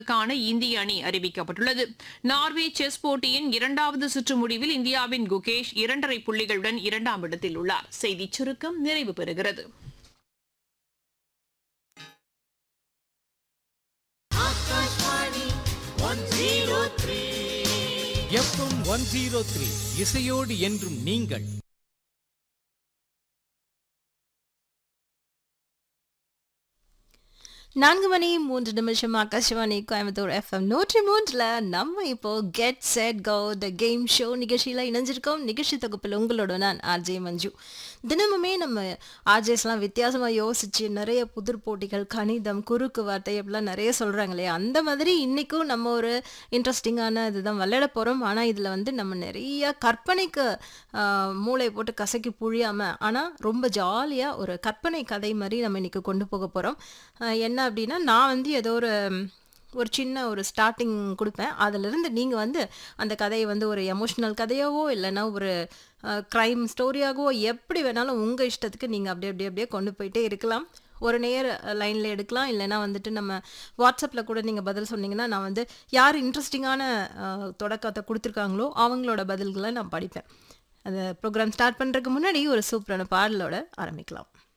க்கான இந்திய அணி அறிவிக்கப்பட்டுள்ளது நார்வே செஸ் போட்டியின் இரண்டாவது சுற்று முடிவில் இந்தியாவின் குகேஷ் இரண்டரை புள்ளிகளுடன் இரண்டாம் இடத்தில் உள்ளார் செய்திச் சுருக்கம் நிறைவு பெறுகிறது எஃப்எம் ஒன் ஜீரோ த்ரீ இசையோடு என்றும் நீங்கள் நான்கு மணி மூன்று நிமிஷம் ஆகாஷவாணி கோயம்புத்தூர் எஃப்எம் நூற்றி மூன்றில் நம்ம இப்போ get set go the game show நிகழ்ச்சியில் இணைஞ்சிருக்கோம் நிகழ்ச்சி தொகுப்பில் உங்களோட நான் ஆர்ஜே மஞ்சு தினமுமே நம்ம ஆர்ஜேஸ்லாம் வித்தியாசமாக யோசிச்சு நிறைய புதிர் போட்டிகள் கணிதம் குறுக்கு வார்த்தை அப்படிலாம் நிறைய சொல்கிறாங்க இல்லையா அந்த மாதிரி இன்றைக்கும் நம்ம ஒரு இன்ட்ரெஸ்டிங்கான இதுதான் விளையாட போகிறோம் ஆனால் இதில் வந்து நம்ம நிறைய கற்பனைக்கு ஆஹ், மூளையை போட்டு கசக்கி புழியாமல் ஆனால் ரொம்ப ஜாலியாக ஒரு கற்பனை கதை மாதிரி நம்ம இன்றைக்கி கொண்டு போக போகிறோம் என்ன அப்படின்னா நான் வந்து ஏதோ ஒரு ஒரு சின்ன ஒரு ஸ்டார்டிங் கொடுப்பேன் அதிலிருந்து நீங்கள் வந்து அந்த கதையை வந்து ஒரு எமோஷ்னல் கதையாவோ இல்லைன்னா ஒரு க்ரைம் ஸ்டோரியாகவோ எப்படி வேணாலும் உங்கள் இஷ்டத்துக்கு நீங்கள் அப்படியே அப்படியே அப்படியே கொண்டு போயிட்டே இருக்கலாம் ஒரு நேர் லைனில் எடுக்கலாம் இல்லைன்னா வந்துட்டு நம்ம வாட்ஸ்அப்பில் கூட நீங்கள் பதில் சொன்னீங்கன்னா நான் வந்து யார் இன்ட்ரெஸ்டிங்கான தொடக்கத்தை கொடுத்துருக்காங்களோ அவங்களோட பதில்களை நான் படிப்பேன் அந்த ப்ரோக்ராம் ஸ்டார்ட் பண்ணுறதுக்கு முன்னாடி ஒரு சூப்பரான பாடலோட ஆரம்பிக்கலாம்